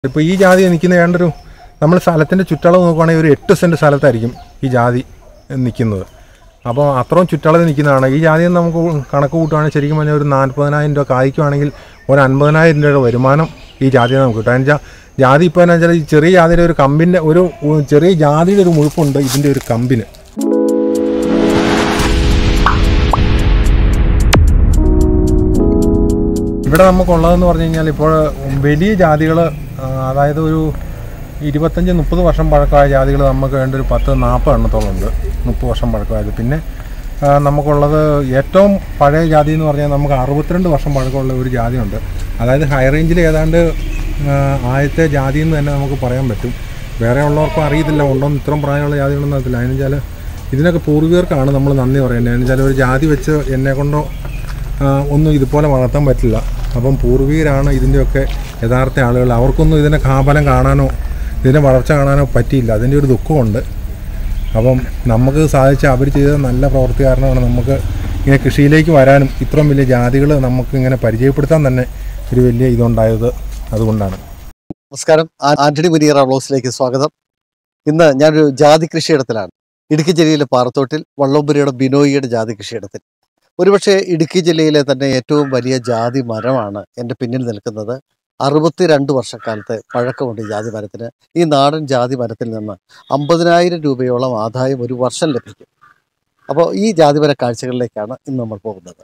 ഇപ്പോൾ ഈ ജാതി നിൽക്കുന്ന ഏണ്ടൊരു നമ്മൾ സ്ഥലത്തിൻ്റെ ചുറ്റളവ് നോക്കുവാണെങ്കിൽ ഒരു എട്ട് സെൻറ്റ് സ്ഥലത്തായിരിക്കും ഈ ജാതി നിൽക്കുന്നത് അപ്പോൾ അത്രയും ചുറ്റളവ് നിൽക്കുന്നതാണ് ഈ ജാതി നമുക്ക് കണക്ക് കൂട്ടുവാണെങ്കിൽ ശരിക്കും പറഞ്ഞാൽ ഒരു നാൽപ്പതിനായിരം രൂപ കായ്ക്കുവാണെങ്കിൽ ഒരു അൻപതിനായിരം രൂപയുടെ വരുമാനം ഈ ജാതി നമുക്ക് കിട്ടും അതിന് വെച്ചാൽ ജാതി ഇപ്പോൾ എന്ന് വെച്ചാൽ ഈ ചെറിയ ജാതിയുടെ ഒരു കമ്പിൻ്റെ ഒരു ഉ- ചെറിയ ജാതിയുടെ ഒരു മുഴുപ്പുണ്ട് ഇതിൻ്റെ ഒരു കമ്പിന് ഇവിടെ നമുക്കുള്ളതെന്ന് പറഞ്ഞു കഴിഞ്ഞാൽ ഇപ്പോൾ വലിയ ജാതികൾ അതായത് ഒരു ഇരുപത്തഞ്ച് മുപ്പത് വർഷം പഴക്കമായ ജാതികൾ നമുക്ക് വേണ്ട ഒരു പത്ത് നാൽപ്പത് എണ്ണത്തോളം ഉണ്ട് മുപ്പത് വർഷം പഴക്കമായത് പിന്നെ ആ, നമുക്കുള്ളത് ഏറ്റവും പഴയ ജാതി എന്ന് പറഞ്ഞാൽ നമുക്ക് അറുപത്തിരണ്ട് വർഷം പഴക്കമുള്ള ഒരു ജാതിയുണ്ട് അതായത് ഹൈ റേഞ്ചിൽ ഏതാണ്ട് ആ, ആദ്യത്തെ ജാതി എന്ന് തന്നെ നമുക്ക് പറയാൻ പറ്റും വേറെ ഉള്ളവർക്കും അറിയത്തില്ല ഉണ്ടോന്ന് ഇത്രയും പ്രായമുള്ള ജാതികളൊന്നും അറിയത്തില്ല അതിന് വെച്ചാൽ ഇതിനൊക്കെ പൂർവികർക്കാണ് നമ്മൾ നന്ദി പറയേണ്ടത് എന്ന് വെച്ചാൽ ഒരു ജാതി വെച്ച് എന്നെ കൊണ്ടോ ആ, ഒന്നും ഇതുപോലെ വളർത്താൻ പറ്റില്ല അപ്പം പൂർവികരാണ് ഇതിൻ്റെയൊക്കെ യഥാർത്ഥ ആളുകൾ അവർക്കൊന്നും ഇതിൻ്റെ കാബലം കാണാനോ ഇതിൻ്റെ വളർച്ച കാണാനോ പറ്റിയില്ല അതിൻ്റെ ഒരു ദുഃഖമുണ്ട് അപ്പം നമുക്ക് സാധിച്ച അവർ ചെയ്ത നല്ല പ്രവൃത്തി കാരണമാണ് നമുക്ക് ഇങ്ങനെ കൃഷിയിലേക്ക് വരാനും ഇത്രയും വലിയ ജാതികൾ നമുക്ക് ഇങ്ങനെ പരിചയപ്പെടുത്താൻ തന്നെ ഒരു വലിയ ഇതുണ്ടായത് അതുകൊണ്ടാണ് നമസ്കാരം ആ- ആന്റണി മുനിയറ വ്ലോഗ്സിലേക്ക് സ്വാഗതം ഇന്ന് ഞാനൊരു ജാതി കൃഷിയിടത്തിലാണ് ഇടുക്കി ജില്ലയിലെ പാറത്തോട്ടിൽ വള്ളംപുരിയുടെ ബിനോയിയുടെ ജാതി കൃഷിയിടത്തിൽ ഒരുപക്ഷെ ഇടുക്കി ജില്ലയിലെ തന്നെ ഏറ്റവും വലിയ ജാതി മരമാണ് എൻ്റെ പിന്നിൽ നിൽക്കുന്നത് അറുപത്തിരണ്ട് വർഷക്കാലത്തെ പഴക്കമുണ്ട് ഈ ജാതി മരത്തിന് ഈ നാടൻ ജാതി മരത്തിൽ നിന്ന് അമ്പതിനായിരം രൂപയോളം ആദായം ഒരു വർഷം ലഭിക്കും അപ്പോൾ ഈ ജാതിമര കാഴ്ചകളിലേക്കാണ് ഇന്ന് നമ്മൾ പോകുന്നത്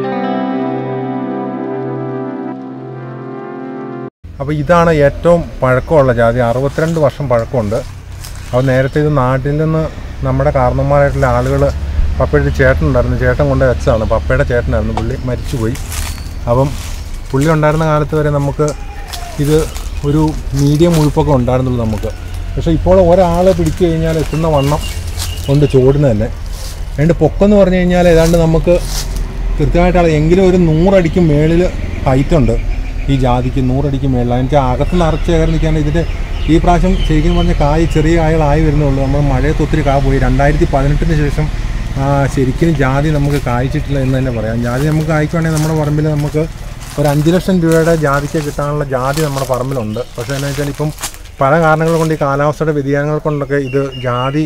അപ്പോൾ ഇതാണ് ഏറ്റവും പഴക്കമുള്ള ജാതി അറുപത്തിരണ്ട് വർഷം പഴക്കമുണ്ട് അപ്പോൾ നേരത്തെ ഇത് നാട്ടിൽ നിന്ന് നമ്മുടെ കാരണന്മാരായിട്ടുള്ള ആളുകൾ പപ്പയുടെ ചേട്ടൻ ഉണ്ടായിരുന്നു ചേട്ടൻ കൊണ്ട് വെച്ചതാണ് പപ്പയുടെ ചേട്ടനായിരുന്നു പുള്ളി മരിച്ചുപോയി അപ്പം പുള്ളി ഉണ്ടായിരുന്ന കാലത്ത് വരെ നമുക്ക് ഇത് ഒരു മീഡിയം മുഴുപ്പൊക്കെ ഉണ്ടായിരുന്നുള്ളൂ നമുക്ക് പക്ഷേ ഇപ്പോൾ ഒരാൾ പിടിച്ചു കഴിഞ്ഞാൽ എത്തുന്ന വണ്ണം കൊണ്ട് ചോടിന് തന്നെ അതിൻ്റെ പൊക്കം പറഞ്ഞു കഴിഞ്ഞാൽ ഏതാണ്ട് നമുക്ക് കൃത്യമായിട്ടാണ് എങ്കിലും ഒരു നൂറടിക്ക് മേളിൽ ഹൈറ്റ് ഉണ്ട് ഈ ജാതിക്ക് നൂറടിക്ക് മേളിൽ അതിൻ്റെ അകത്ത് നിറച്ച് കയറി നിൽക്കാൻ ഇതിൻ്റെ ഈ പ്രാവശ്യം ശരിക്കും പറഞ്ഞ കായ് ചെറിയ കായകളായി വരുന്നുള്ളൂ നമ്മൾ മഴയത്ത് ഒത്തിരി കാ പോയി രണ്ടായിരത്തി പതിനെട്ടിന് ശേഷം ആ, ശരിക്കും ജാതി നമുക്ക് കായ്ച്ചിട്ടില്ല എന്ന് തന്നെ പറയാം ജാതി നമുക്ക് കായ്ക്കുവാണെങ്കിൽ നമ്മുടെ പറമ്പിൽ നമുക്ക് ഒരു അഞ്ച് ലക്ഷം രൂപയുടെ ജാതിക്ക് കിട്ടാനുള്ള ജാതി നമ്മുടെ പറമ്പിലുണ്ട് പക്ഷേ എന്താ വെച്ചാൽ ഇപ്പം പല കാരണങ്ങൾ കൊണ്ട് ഈ കാലാവസ്ഥയുടെ വ്യതിയാനങ്ങൾ കൊണ്ടൊക്കെ ഇത് ജാതി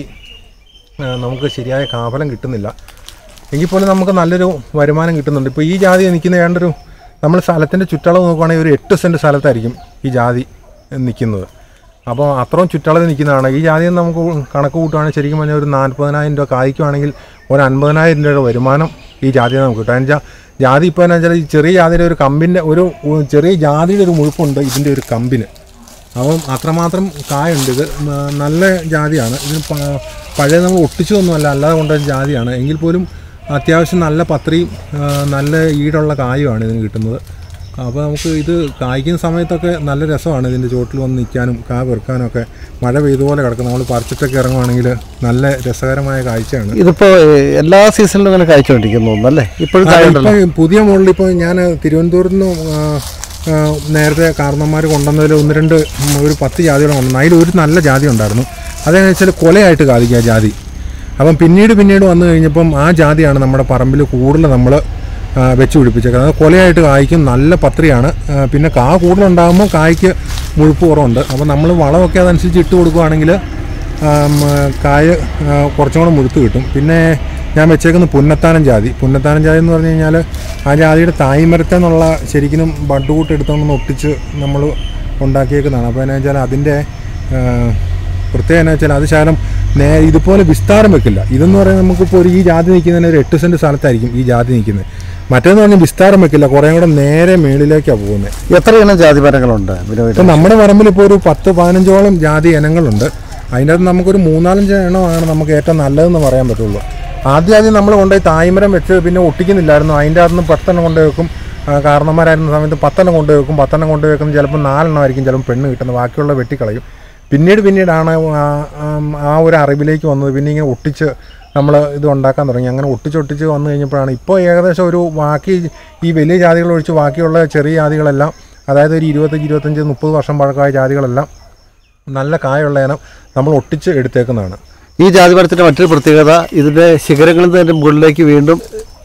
ആ, നമുക്ക് ശരിയായ കാഫലം കിട്ടുന്നില്ല എങ്കിൽ പോലും നമുക്ക് നല്ലൊരു വരുമാനം കിട്ടുന്നുണ്ട് ഇപ്പോൾ ഈ ജാതി നിൽക്കുന്ന ഏണ്ടൊരു നമ്മൾ സ്ഥലത്തിൻ്റെ ചുറ്റളവ് നോക്കുവാണെങ്കിൽ ഒരു എട്ട് സെൻറ്റ് സ്ഥലത്തായിരിക്കും ഈ ജാതി നിൽക്കുന്നത് അപ്പോൾ അത്രയും ചുറ്റളവ് നിൽക്കുന്നതാണ് ഈ ജാതി നമുക്ക് കണക്ക് കൂട്ടുവാണെങ്കിൽ ശരിക്കും പറഞ്ഞാൽ ഒരു നാൽപ്പതിനായിരം രൂപ കായ്ക്കുവാണെങ്കിൽ ഒരു അൻപതിനായിരം രൂപയുടെ വരുമാനം ഈ ജാതി നമുക്ക് കിട്ടും അതിന് ജാതി ഇപ്പോൾ എന്ന് വെച്ചാൽ ഈ ചെറിയ ജാതിയുടെ ഒരു കമ്പിൻ്റെ ഒരു ഉ- ചെറിയ ജാതിയുടെ ഒരു മുഴുപ്പുണ്ട് ഇതിൻ്റെ ഒരു കമ്പിന് അപ്പം അത്രമാത്രം കായുണ്ട് ഇത് ഉം, നല്ല ജാതിയാണ് ഇതിന് പ- പഴയ നമ്മൾ ഒട്ടിച്ചതൊന്നുമല്ല അല്ലാതെ കൊണ്ടുവന്ന ജാതിയാണ് എങ്കിൽ പോലും അത്യാവശ്യം നല്ല പത്രിയും ആ, നല്ല ഈടുള്ള കായുമാണ് ഇതിന് കിട്ടുന്നത് അപ്പോൾ നമുക്ക് ഇത് കായ്ക്കുന്ന സമയത്തൊക്കെ നല്ല രസമാണ് ഇതിൻ്റെ ചോട്ടിൽ വന്ന് നിൽക്കാനും കാ പെറുക്കാനും ഒക്കെ മഴ പെയ്തുപോലെ കിടക്കും നമ്മൾ പറിച്ചിട്ടൊക്കെ ഇറങ്ങുവാണെങ്കിൽ നല്ല രസകരമായ കാഴ്ചയാണ് ഇതിപ്പോ എല്ലാ സീസണിലും ഇങ്ങനെ കായ്ച്ചുകൊണ്ടിരിക്കുന്നു അല്ലേ ഇപ്പോഴും ആ, കായുണ്ടല്ലോ ഇപ്പം പുതിയ മോഡൽ ഇപ്പോൾ ഞാൻ തിരുവനന്തപുരത്ത് നിന്ന് ആ, ആ, നേരത്തെ കാരണന്മാർ കൊണ്ടുവന്നതിൽ ഒന്ന് രണ്ട് ഉം, ഒരു പത്ത് ജാതികൾ കൊണ്ടുവന്നു അതിൽ ഒരു നല്ല ജാതി ഉണ്ടായിരുന്നു അതെന്ന് വെച്ചാൽ കൊലയായിട്ട് കാതിക്കുക ജാതി അപ്പം പിന്നീട് പിന്നീട് വന്നു കഴിഞ്ഞപ്പം ആ ജാതിയാണ് നമ്മുടെ പറമ്പിൽ കൂടുതൽ നമ്മൾ വെച്ച് പിടിപ്പിച്ചേക്കുന്നത് അത് കൊലയായിട്ട് കായ്ക്കും നല്ല പത്രിയാണ് ആ, പിന്നെ കാ കൂടുതലുണ്ടാകുമ്പോൾ കായ്ക്ക് മുഴുപ്പ് കുറവുണ്ട് അപ്പോൾ നമ്മൾ വളമൊക്കെ അതനുസരിച്ച് ഇട്ട് കൊടുക്കുകയാണെങ്കിൽ ആം, കായ ആ, കുറച്ചും കൂടെ മുഴുത്ത് കിട്ടും പിന്നെ ഞാൻ വെച്ചേക്കുന്ന പുന്നത്താനം ജാതി പുന്നത്താനം ജാതി എന്ന് പറഞ്ഞു കഴിഞ്ഞാൽ ആ ജാതിയുടെ തായ്മരത്തെ എന്നുള്ള ശരിക്കും ബഡ് കൂട്ട് എടുത്തോണ്ടൊന്ന് ഒട്ടിച്ച് നമ്മൾ ഉണ്ടാക്കിയേക്കുന്നതാണ് അപ്പോൾ എന്നാ വെച്ചാൽ അതിൻ്റെ ആ, പ്രത്യേകം എന്നാ വെച്ചാൽ അത് ശകലം നേ ഇതുപോലെ വിസ്താരം വെക്കില്ല ഇതെന്ന് പറയുന്നത് നമുക്കിപ്പോൾ ഒരു ഈ ജാതി നിൽക്കുന്നതിന് ഒരു എട്ട് സെൻറ്റ് സ്ഥലത്തായിരിക്കും ഈ ജാതി നിൽക്കുന്നത് മറ്റേന്ന് പറഞ്ഞാൽ വിസ്താരം വെക്കില്ല കുറേ കൂടെ നേരെ മേളിലേക്കാണ് പോകുന്നത് എത്ര ഇനം ജാതി മരങ്ങളുണ്ട് ബിനോയുടെ ഇപ്പം നമ്മുടെ പറമ്പിൽ ഇപ്പോൾ ഒരു പത്ത് പതിനഞ്ചോളം ജാതി ഇനങ്ങളുണ്ട് അതിൻ്റെ അകത്ത് നമുക്കൊരു മൂന്നാലഞ്ച് എണ്ണമാണ് നമുക്ക് ഏറ്റവും നല്ലതെന്ന് പറയാൻ പറ്റുള്ളൂ ആദ്യം ആദ്യം നമ്മൾ കൊണ്ടുപോയി തായ്മരം വെച്ച് പിന്നെ ഒട്ടിക്കുന്നില്ലായിരുന്നു അതിൻ്റെ അകത്ത് നിന്ന് പത്തെണ്ണം കൊണ്ടുപോയി വെക്കും ആ, കാരണന്മാരായിരുന്ന സമയത്ത് പത്തെണ്ണം കൊണ്ടുപോയി വെക്കും പത്തെണ്ണം കൊണ്ടുപോയി വെക്കുന്നത് ചിലപ്പോൾ നാലെണ്ണം ആയിരിക്കും ചിലപ്പോൾ പെണ്ണ് കിട്ടുന്നത് ബാക്കിയുള്ള വെട്ടിക്കളയും പിന്നീട് പിന്നീടാണ് ആ ആ- ആ ഒരു അറിവിലേക്ക് വന്നത് പിന്നെ ഇങ്ങനെ ഒട്ടിച്ച് നമ്മൾ ഇത് ഉണ്ടാക്കാൻ തുടങ്ങി അങ്ങനെ ഒട്ടിച്ച് ഒട്ടിച്ച് വന്നു കഴിഞ്ഞപ്പോഴാണ് ഇപ്പോൾ ഏകദേശം ഒരു ബാക്കി ഈ വലിയ ജാതികൾ ഒഴിച്ച് ബാക്കിയുള്ള ചെറിയ ജാതികളെല്ലാം അതായത് ഒരു ഇരുപത്തഞ്ച് ഇരുപത്തഞ്ച് മുപ്പത് വർഷം പഴക്കമായ ജാതികളെല്ലാം നല്ല കായുള്ള ഇനം നമ്മൾ ഒട്ടിച്ച് എടുത്തേക്കുന്നതാണ് ഈ ജാതി മരത്തിന്റെ മറ്റൊരു പ്രത്യേകത ഇതിന്റെ ശിഖരങ്ങളിൽ നിന്ന് മുകളിലേക്ക് വീണ്ടും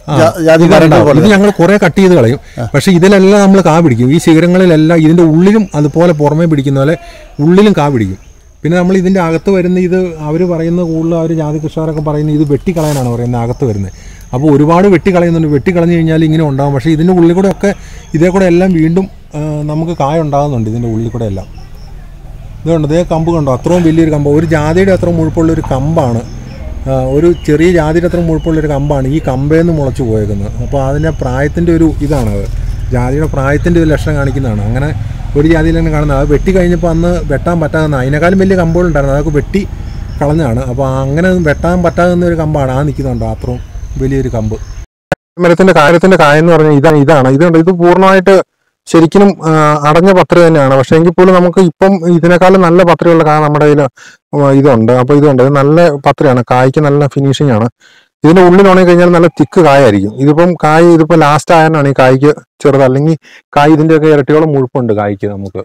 ആ, ജാ- ജാതി ഇത് മരങ്ങൾ ഉണ്ടാവും. പോലെ ഇത് ഞങ്ങൾ കുറെ കട്ട് ചെയ്ത് കളയും പക്ഷെ ഇതിലെല്ലാം നമ്മൾ കാ പിടിക്കും ഈ ശിഖരങ്ങളിലെല്ലാം ഇതിന്റെ ഉള്ളിലും അതുപോലെ പുറമേ പിടിക്കുന്ന പോലെ ഉള്ളിലും കാ പിടിക്കും പിന്നെ നമ്മൾ ഇതിന്റെ അകത്ത് വരുന്ന ഇത് അവർ പറയുന്ന കൂടുതൽ അവർ ജാതി കൃഷിക്കാരൊക്കെ പറയുന്നത് ഇത് വെട്ടിക്കളയാനാണ് പറയുന്നത് അകത്ത് വരുന്നത് അപ്പോൾ ഒരുപാട് വെട്ടിക്കളയുന്നുണ്ട് വെട്ടിക്കളഞ്ഞു കഴിഞ്ഞാൽ ഇങ്ങനെ ഉണ്ടാകും പക്ഷേ ഇതിൻ്റെ ഉള്ളിൽ കൂടെ ഒക്കെ ഇതേ കൂടെ എല്ലാം വീണ്ടും ആ, നമുക്ക് കായ ഉണ്ടാകുന്നുണ്ട് ഇതിൻ്റെ ഉള്ളിൽ കൂടെ എല്ലാം ഇതുകൊണ്ട് ഇതേ കമ്പ് കണ്ടോ അത്രയും വലിയൊരു കമ്പ് ഒരു ജാതിയുടെ അത്ര മുഴുപ്പുള്ള ഒരു കമ്പാണ് ആ, ഒരു ചെറിയ ജാതിയുടെ അത്ര മുഴുപ്പുള്ള ഒരു കമ്പാണ് ഈ കമ്പേന്ന് മുളച്ചു പോയേക്കുന്നത് അപ്പോൾ അതിൻ്റെ പ്രായത്തിൻ്റെ ഒരു ഇതാണത് ജാതിയുടെ പ്രായത്തിൻ്റെ ഒരു ലക്ഷണം കാണിക്കുന്നതാണ് അങ്ങനെ ഒരു ജാതിയിൽ തന്നെ കാണുന്നത് അത് വെട്ടി കഴിഞ്ഞപ്പോൾ അന്ന് വെട്ടാൻ പറ്റാതെ അതിനേക്കാളും വലിയ കമ്പുകളുണ്ടായിരുന്നു അതൊക്കെ വെട്ടി കളഞ്ഞാണ് അപ്പോൾ അങ്ങനെ വെട്ടാൻ പറ്റാവുന്ന ഒരു കമ്പാണ് ആ നിൽക്കുന്നുണ്ടോ അത്രയും വലിയൊരു കമ്പ് മരത്തിന്റെ കാലത്തിന്റെ കായ എന്ന് പറഞ്ഞാൽ ഇതാണ് ഇതാണ് ഇതുണ്ട് ഇത് പൂർണ്ണമായിട്ട് ശരിക്കും ആ, അടഞ്ഞ പത്രി തന്നെയാണ് പക്ഷേ എങ്കിൽ പോലും നമുക്ക് ഇപ്പം ഇതിനേക്കാളും നല്ല പത്രിയുള്ള കായ നമ്മുടെ കയ്യിൽ ഇതുണ്ട് അപ്പോൾ ഇതുണ്ട് ഇത് നല്ല പത്രിയാണ് കായ്ക്ക് നല്ല ഫിനിഷിംഗ് ആണ് ഇതിന്റെ ഉള്ളിൽ ഉണങ്ങി കഴിഞ്ഞാൽ നല്ല തിക്ക് കായായിരിക്കും ഇതിപ്പം കായ് ഇതിപ്പോ ലാസ്റ്റ് ആയതാണ് ഈ കായ്ക്ക് ചെറുത് അല്ലെങ്കിൽ കായ് ഇതിന്റെയൊക്കെ ഇരട്ടിയോളം മുഴുപ്പുണ്ട് കായ്ക്ക് നമുക്ക്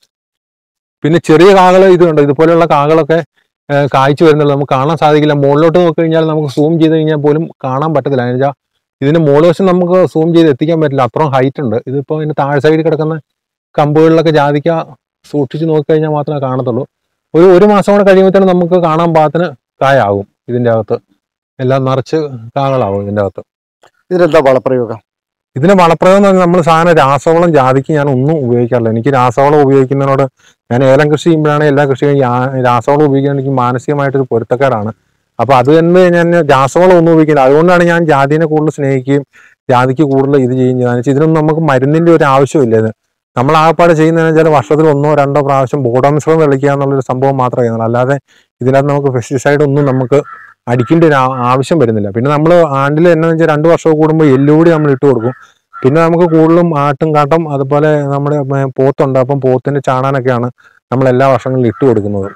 പിന്നെ ചെറിയ കാകൾ ഇതുണ്ട് ഇതുപോലെയുള്ള കാകളൊക്കെ ഏഹ്, കായ്ച്ചു വരുന്നുള്ളത് നമുക്ക് കാണാൻ സാധിക്കില്ല മുകളിലോട്ട് നോക്കി കഴിഞ്ഞാൽ നമുക്ക് സൂം ചെയ്ത് കഴിഞ്ഞാൽ പോലും കാണാൻ പറ്റത്തില്ല എന്ന് വെച്ചാൽ ഇതിന്റെ മുകൾ വശം നമുക്ക് സൂം ചെയ്ത് എത്തിക്കാൻ പറ്റില്ല അത്രയും ഹൈറ്റ് ഉണ്ട് ഇതിപ്പോൾ ഇതിന്റെ താഴെ സൈഡിൽ കിടക്കുന്ന കമ്പുകളിലൊക്കെ ജാതിക്ക സൂക്ഷിച്ച് നോക്കിക്കഴിഞ്ഞാൽ മാത്രമേ കാണത്തുള്ളൂ ഒരു ഒരു മാസം കൂടെ കഴിയുമ്പോഴത്തേനും നമുക്ക് കാണാൻ പാകത്തിന് കായാകും ഇതിന്റെ അകത്ത് എല്ലാം നിറച്ച് കാകളാവും ഇതിന്റെ അകത്ത് ഇതിനെന്താ വളപ്രയോഗം ഇതിന് വളപ്രയോഗം എന്ന് പറഞ്ഞാൽ നമ്മൾ സാധനം രാസവളം ജാതിക്ക് ഞാൻ ഒന്നും ഉപയോഗിക്കാറില്ല എനിക്ക് രാസവളം ഉപയോഗിക്കുന്നതിനോട് ഞാൻ ഏലം കൃഷി ചെയ്യുമ്പോഴാണ് എല്ലാ കൃഷിയും യാ- രാസവളം ഉപയോഗിക്കാൻ എനിക്ക് മാനസികമായിട്ടൊരു പൊരുത്തക്കേടാണ് അപ്പൊ അത് തന്നെ ഞാൻ രാസവളം ഒന്നും ഉപയോഗിക്കില്ല അതുകൊണ്ടാണ് ഞാൻ ജാതിനെ കൂടുതൽ സ്നേഹിക്കുകയും ജാതിക്ക് കൂടുതൽ ഇത് ചെയ്യുകയും ചെയ്യുന്നത് വെച്ചാൽ ഇതിനൊന്നും നമുക്ക് മരുന്നിന്റെ ഒരു ആവശ്യമില്ല ഇത് നമ്മൾ ആകപ്പാടെ ചെയ്യുന്നതെന്ന് വെച്ചാൽ വർഷത്തിൽ ഒന്നോ രണ്ടോ പ്രാവശ്യം ബോഡോമിശ്രം തെളിക്കുക എന്നുള്ളൊരു സംഭവം മാത്രമേ ചെയ്യുന്നുള്ളൂ അല്ലാതെ ഇതിനകത്ത് നമുക്ക് പെസ്റ്റിസൈഡ് ഒന്നും നമുക്ക് അടിക്കേണ്ട ഒരു ആ- ആവശ്യം വരുന്നില്ല പിന്നെ നമ്മൾ ആണ്ടിൽ എന്നാന്ന് വെച്ചാൽ രണ്ട് വർഷം കൂടുമ്പോൾ എല്ലുകൂടി നമ്മൾ ഇട്ട് കൊടുക്കും പിന്നെ നമുക്ക് കൂടുതലും ആട്ടും കാട്ടം അതുപോലെ നമ്മുടെ മേ- പോത്തുണ്ട് അപ്പം പോത്തിന്റെ ചാണാനൊക്കെയാണ് നമ്മൾ എല്ലാ വർഷങ്ങളിലും ഇട്ട് കൊടുക്കുന്നത്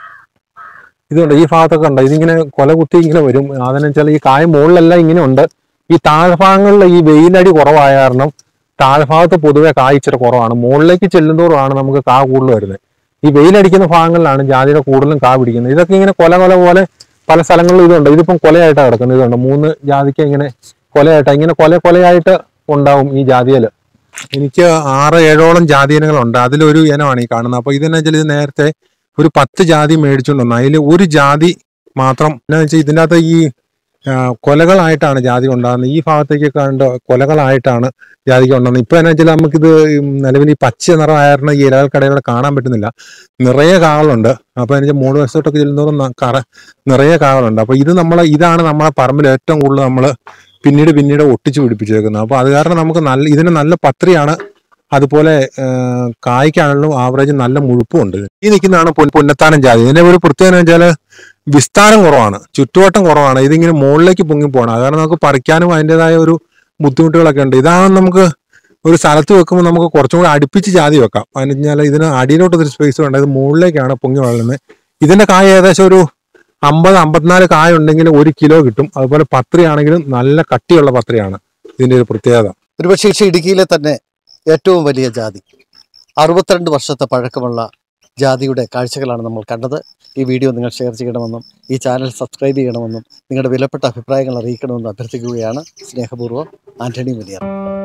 ഇതുണ്ട് ഈ ഭാഗത്തൊക്കെ ഉണ്ട് ഇതിങ്ങനെ കൊല കുത്തി ഇങ്ങനെ വരും അതെന്ന് വെച്ചാൽ ഈ കായ മുകളിലെല്ലാം ഇങ്ങനെ ഉണ്ട് ഈ താഴ്ഭാഗങ്ങളിൽ ഈ വെയിലടി കുറവായ കാരണം താഴ്ഭാഗത്ത് പൊതുവെ കായ ഇച്ചിരി കുറവാണ് മുകളിലേക്ക് ചെല്ലുന്തോറുമാണ് നമുക്ക് കാ കൂടുതൽ വരുന്നത് ഈ വെയിലടിക്കുന്ന ഭാഗങ്ങളിലാണ് ജാതിയുടെ കൂടുതലും കാ പിടിക്കുന്നത് ഇതൊക്കെ ഇങ്ങനെ കൊല കൊല പോലെ പല സ്ഥലങ്ങളിലും ഇതുണ്ട് ഇതിപ്പം കൊലയായിട്ടാണ് കിടക്കുന്നത് ഇതുണ്ട് മൂന്ന് ജാതിക്ക് ഇങ്ങനെ കൊലയായിട്ട് ഇങ്ങനെ കൊല കൊലയായിട്ട് ഉണ്ടാവും ഈ ജാതിയില് എനിക്ക് ആറ് ഏഴോളം ജാതി ഇനങ്ങളുണ്ട് അതിലൊരു ഇനമാണ് ഈ കാണുന്നത് അപ്പൊ ഇതെന്നു വെച്ചാൽ ഇത് നേരത്തെ ഒരു പത്ത് ജാതി മേടിച്ചുകൊണ്ട് വന്നു അതിൽ ഒരു ജാതി മാത്രം എന്നാന്ന് വെച്ചാൽ ഇതിൻ്റെ അകത്ത് ഈ ആ, കൊലകളായിട്ടാണ് ജാതി ഉണ്ടാകുന്നത് ഈ ഭാഗത്തേക്ക് കണ്ട് കൊലകളായിട്ടാണ് ജാതിക്ക് ഉണ്ടാകുന്നത് ഇപ്പൊ എന്നാ വെച്ചാൽ നമുക്കിത് നിലവിൽ ഈ പച്ച നിറമായിരുന്ന ഈ ഇലകൾക്കടയിലൂടെ കാണാൻ പറ്റുന്നില്ല നിറയെ കാകളുണ്ട് അപ്പൊ എനിക്ക് മൂന്ന് വശത്തോട്ടൊക്കെ ചെല്ലുന്നതോറും ന- കറ നിറയെ കാകളുണ്ട് അപ്പൊ ഇത് നമ്മളെ ഇതാണ് നമ്മളെ പറമ്പിൽ ഏറ്റവും കൂടുതൽ നമ്മൾ പിന്നീട് പിന്നീട് ഒട്ടിച്ച് പിടിപ്പിച്ചേക്കുന്നത് അപ്പൊ അത് കാരണം നമുക്ക് നല്ല ഇതിന് നല്ല പത്രിയാണ് അതുപോലെ ആ, കായ്ക്കാണെങ്കിലും ആവറേജ് നല്ല മുഴുപ്പുണ്ട് ഈ നിൽക്കുന്നതാണ് പൊൻ- പുന്നത്താനം ജാതി ഇതിന്റെ ഒരു പ്രത്യേകത എന്ന് വെച്ചാൽ വിസ്താരം കുറവാണ് ചുറ്റുവട്ടം കുറവാണ് ഇതിങ്ങനെ മുകളിലേക്ക് പൊങ്ങിപ്പോകണം അത് കാരണം നമുക്ക് പറിക്കാനും അതിൻ്റെതായ ഒരു ബുദ്ധിമുട്ടുകളൊക്കെ ഉണ്ട് ഇതാണ് നമുക്ക് ഒരു സ്ഥലത്ത് വെക്കുമ്പോൾ നമുക്ക് കുറച്ചും കൂടി അടുപ്പിച്ച് ജാതി വെക്കാം അതിന് വെച്ചാൽ ഇതിന് അടിയിലോട്ട് ഒരു സ്പേസ് വേണ്ട ഇത് മുകളിലേക്കാണ് പൊങ്ങി വളരുന്നത് ഇതിന്റെ കായ ഏകദേശം ഒരു അമ്പത് അമ്പത്തിനാല് കായ ഉണ്ടെങ്കിൽ ഒരു കിലോ കിട്ടും അതുപോലെ പത്രി ആണെങ്കിലും നല്ല കട്ടിയുള്ള പത്രിയാണ് ഇതിന്റെ ഒരു പ്രത്യേകത ഒരുപക്ഷെ ഇടുക്കിയിലെ തന്നെ ഏറ്റവും വലിയ ജാതി അറുപത്തിരണ്ട് വർഷത്തെ പഴക്കമുള്ള ജാതിയുടെ കാഴ്ചകളാണ് നമ്മൾ കണ്ടത് ഈ വീഡിയോ നിങ്ങൾ ഷെയർ ചെയ്യണമെന്നും ഈ ചാനൽ സബ്സ്ക്രൈബ് ചെയ്യണമെന്നും നിങ്ങളുടെ വിലപ്പെട്ട അഭിപ്രായങ്ങൾ അറിയിക്കണമെന്നും അഭ്യർത്ഥിക്കുകയാണ് സ്നേഹപൂർവ്വം ആന്റണി വലിയ